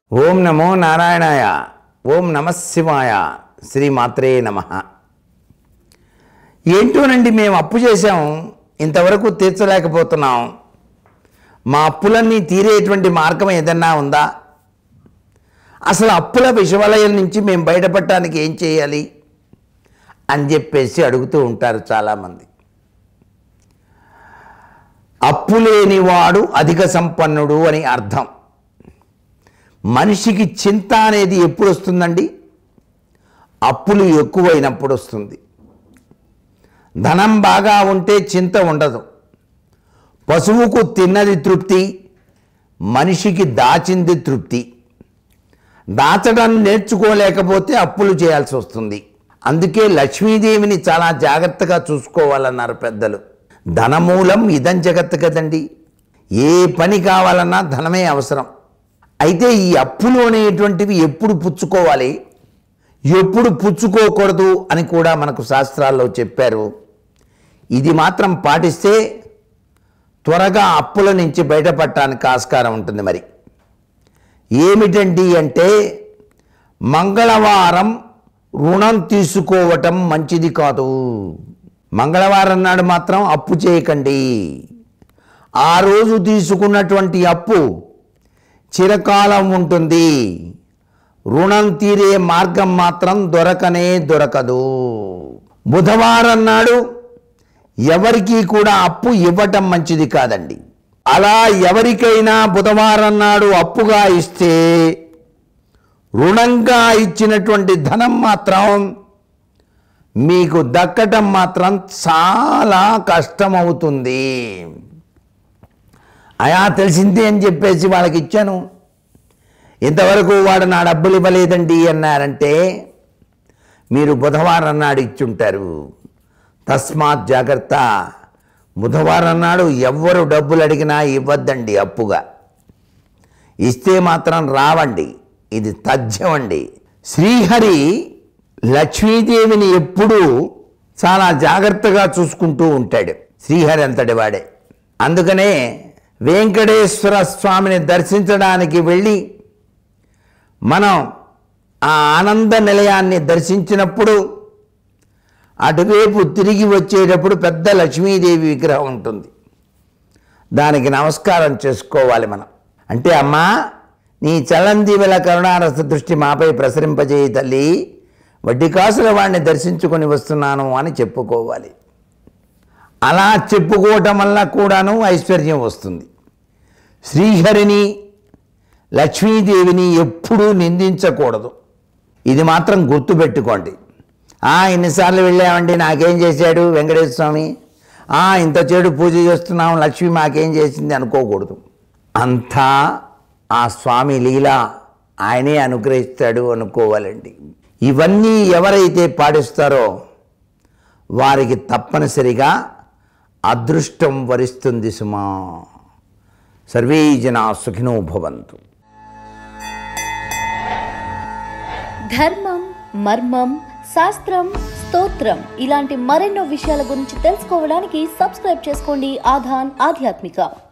ఓం నమో నారాయణాయ ఓం నమ శివాయ శ్రీ మాత్రే నమ ఏంటోనండి మేము అప్పు చేశాం ఇంతవరకు తీర్చలేకపోతున్నాం మా అప్పులన్నీ తీరేటువంటి మార్గం ఏదన్నా ఉందా అసలు అప్పుల విషవలయం నుంచి మేము బయటపడటానికి ఏం చేయాలి అని చెప్పేసి అడుగుతూ ఉంటారు చాలామంది అప్పు లేనివాడు అధిక సంపన్నుడు అని అర్థం మనిషికి చింత అనేది ఎప్పుడు వస్తుందండి అప్పులు ఎక్కువైనప్పుడు వస్తుంది ధనం బాగా ఉంటే చింత ఉండదు పశువుకు తిన్నది తృప్తి మనిషికి దాచింది తృప్తి దాచడం నేర్చుకోలేకపోతే అప్పులు చేయాల్సి వస్తుంది అందుకే లక్ష్మీదేవిని చాలా జాగ్రత్తగా చూసుకోవాలన్నారు పెద్దలు ధనమూలం ఇదం జగత్తు కదండి ఏ పని కావాలన్నా ధనమే అవసరం అయితే ఈ అప్పులు అనేటువంటివి ఎప్పుడు పుచ్చుకోవాలి ఎప్పుడు పుచ్చుకోకూడదు అని కూడా మనకు శాస్త్రాల్లో చెప్పారు ఇది మాత్రం పాటిస్తే త్వరగా అప్పుల నుంచి బయటపడటానికి ఆస్కారం ఉంటుంది మరి ఏమిటండి అంటే మంగళవారం రుణం తీసుకోవటం మంచిది కాదు మంగళవారం నాడు మాత్రం అప్పు చేయకండి ఆ రోజు తీసుకున్నటువంటి అప్పు చిరకాలం ఉంటుంది రుణం తీరే మార్గం మాత్రం దొరకనే దొరకదు బుధవారం నాడు ఎవరికీ కూడా అప్పు ఇవ్వటం మంచిది కాదండి అలా ఎవరికైనా బుధవారం నాడు అప్పుగా ఇస్తే రుణంగా ఇచ్చినటువంటి ధనం మాత్రం మీకు దక్కటం మాత్రం చాలా కష్టమవుతుంది అయా తెలిసిందే అని చెప్పేసి వాళ్ళకి ఇచ్చాను ఇంతవరకు వాడు నా డబ్బులు ఇవ్వలేదండి అన్నారంటే మీరు బుధవారం నాడు ఇచ్చుంటారు తస్మాత్ జాగ్రత్త బుధవారం నాడు ఎవ్వరు డబ్బులు అడిగినా ఇవ్వద్దండి అప్పుగా ఇస్తే మాత్రం రావండి ఇది తథ్యం అండి శ్రీహరి లక్ష్మీదేవిని ఎప్పుడూ చాలా జాగ్రత్తగా చూసుకుంటూ ఉంటాడు శ్రీహరి అంతటి వాడే అందుకనే వెంకటేశ్వర స్వామిని దర్శించడానికి వెళ్ళి మనం ఆ ఆనంద నిలయాన్ని దర్శించినప్పుడు అటువైపు తిరిగి వచ్చేటప్పుడు పెద్ద లక్ష్మీదేవి విగ్రహం ఉంటుంది దానికి నమస్కారం చేసుకోవాలి మనం అంటే అమ్మా నీ చలందీవెల కరుణారస దృష్టి మాపై ప్రసరింపజేయి తల్లి వడ్డీ కాసుల వాడిని దర్శించుకొని వస్తున్నాను అని చెప్పుకోవాలి అలా చెప్పుకోవటం వల్ల కూడాను ఐశ్వర్యం వస్తుంది శ్రీహరిని లక్ష్మీదేవిని ఎప్పుడూ నిందించకూడదు ఇది మాత్రం గుర్తుపెట్టుకోండి ఆ ఎన్నిసార్లు వెళ్ళామండి నాకేం చేశాడు వెంకటేశ్వర స్వామి ఆ ఇంత చెడు పూజ చేస్తున్నాం లక్ష్మి మాకేం చేసింది అనుకోకూడదు అంతా ఆ స్వామి లీల ఆయనే అనుగ్రహిస్తాడు అనుకోవాలండి ఇవన్నీ ఎవరైతే పాటిస్తారో వారికి తప్పనిసరిగా అదృష్టం వరిస్తుంది సుమా సర్వే జనా సుఖినో భవంతు ధర్మం మర్మం శాస్త్రం స్తోత్రం ఇలాంటి మరెన్నో విషయాల గురించి తెలుసుకోవడానికి సబ్స్క్రైబ్ చేసుకోండి ఆధాన్ ఆధ్యాత్మిక